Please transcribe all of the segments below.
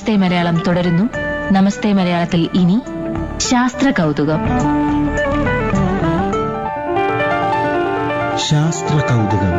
നമസ്തേ മലയാളം തുടരുന്നു നമസ്തേ മലയാളത്തിൽ ഇനി ശാസ്ത്ര കൗതുകം ശാസ്ത്ര കൗതുകം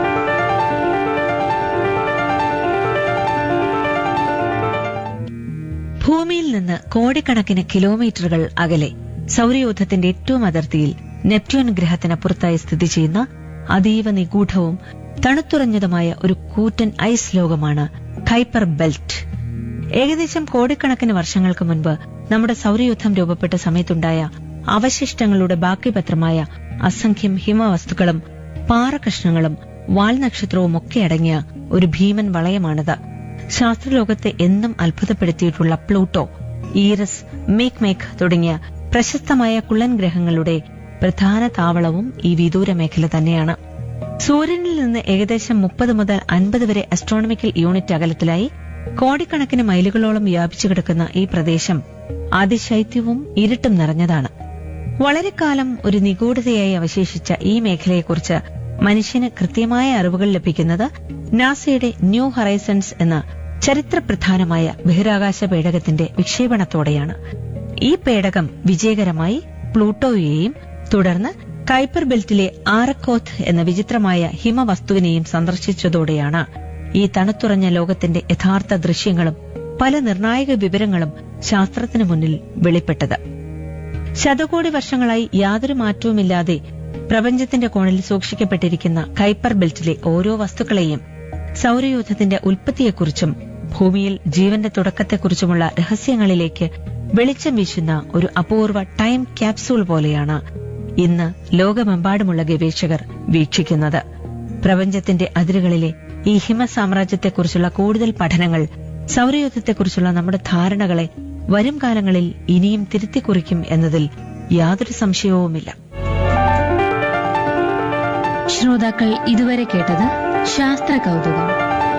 ഭൂമിയിൽ നിന്ന് കോടിക്കണക്കിന് കിലോമീറ്ററുകൾ അകലെ സൗരയൂഥത്തിന്റെ ഏറ്റവും അതിർത്തിയിൽ നെപ്റ്റ്യൂൺ ഗ്രഹത്തിന് പുറത്തായി സ്ഥിതി ചെയ്യുന്ന അതീവ നിഗൂഢവും തണുത്തുറഞ്ഞതുമായ ഒരു കൂറ്റൻ ഐസ് ലോകമാണ് കൈപ്പർ ബെൽറ്റ് ഏകദേശം കോടിക്കണക്കിന് വർഷങ്ങൾക്ക് മുൻപ് നമ്മുടെ സൗരയൂഥം രൂപപ്പെട്ട സമയത്തുണ്ടായ അവശിഷ്ടങ്ങളുടെ ബാക്കിപത്രമായ അസംഖ്യം ഹിമവസ്തുക്കളും പാറകഷ്ണങ്ങളും വാൽനക്ഷത്രവും ഒക്കെ അടങ്ങിയ ഒരു ഭീമൻ വളയമാണിത് ശാസ്ത്രലോകത്തെ എന്നും അത്ഭുതപ്പെടുത്തിയിട്ടുള്ള പ്ലൂട്ടോ ഈറസ് മേക് മേക് തുടങ്ങിയ പ്രശസ്തമായ കുള്ളൻ ഗ്രഹങ്ങളുടെ പ്രധാന താവളവും ഈ വിദൂര മേഖല തന്നെയാണ് സൂര്യനിൽ നിന്ന് ഏകദേശം മുപ്പത് മുതൽ അൻപത് വരെ അസ്ട്രോണമിക്കൽ യൂണിറ്റ് അകലത്തിലായി കോടിക്കണക്കിന് മൈലുകളോളം വ്യാപിച്ചു കിടക്കുന്ന ഈ പ്രദേശം അതിശൈത്യവും ഇരുട്ടും നിറഞ്ഞതാണ് വളരെ കാലം ഒരു നിഗൂഢതയായി അവശേഷിച്ച ഈ മേഖലയെക്കുറിച്ച് മനുഷ്യന് കൃത്യമായ അറിവുകൾ ലഭിക്കുന്നത് നാസയുടെ ന്യൂ ഹൊറൈസൺസ് എന്ന ചരിത്രപ്രധാനമായ ബഹിരാകാശ പേടകത്തിന്റെ വിക്ഷേപണത്തോടെയാണ് ഈ പേടകം വിജയകരമായി പ്ലൂട്ടോയെയും തുടർന്ന് കൈപ്പർ ബെൽറ്റിലെ ആറക്കോത്ത് എന്ന വിചിത്രമായ ഹിമവസ്തുവിനെയും സന്ദർശിച്ചതോടെയാണ് ഈ തണുത്തുറഞ്ഞ ലോകത്തിന്റെ യഥാർത്ഥ ദൃശ്യങ്ങളും പല നിർണായക വിവരങ്ങളും ശാസ്ത്രത്തിനു മുന്നിൽ വെളിപ്പെട്ടത് ശതകോടി വർഷങ്ങളായി യാതൊരു മാറ്റവുമില്ലാതെ പ്രപഞ്ചത്തിന്റെ കോണിൽ സൂക്ഷിക്കപ്പെട്ടിരിക്കുന്ന കൈപ്പർ ബെൽറ്റിലെ ഓരോ വസ്തുക്കളെയും സൗരയൂഥത്തിന്റെ ഉൽപ്പത്തിയെക്കുറിച്ചും ഭൂമിയിൽ ജീവന്റെ തുടക്കത്തെക്കുറിച്ചുമുള്ള രഹസ്യങ്ങളിലേക്ക് വെളിച്ചം വീശുന്ന ഒരു അപൂർവ ടൈം ക്യാപ്സൂൾ പോലെയാണ് ഇന്ന് ലോകമെമ്പാടുമുള്ള ഗവേഷകർ വീക്ഷിക്കുന്നത് പ്രപഞ്ചത്തിന്റെ അതിരുകളിലെ ഈ ഹിമസാമ്രാജ്യത്തെക്കുറിച്ചുള്ള കൂടുതൽ പഠനങ്ങൾ സൗരയൂഥത്തെക്കുറിച്ചുള്ള നമ്മുടെ ധാരണകളെ വരും കാലങ്ങളിൽ ഇനിയും തിരുത്തിക്കുറിക്കും എന്നതിൽ യാതൊരു സംശയവുമില്ല ശ്രോതാക്കൾ ഇതുവരെ കേട്ടത് ശാസ്ത്ര കൗതുകം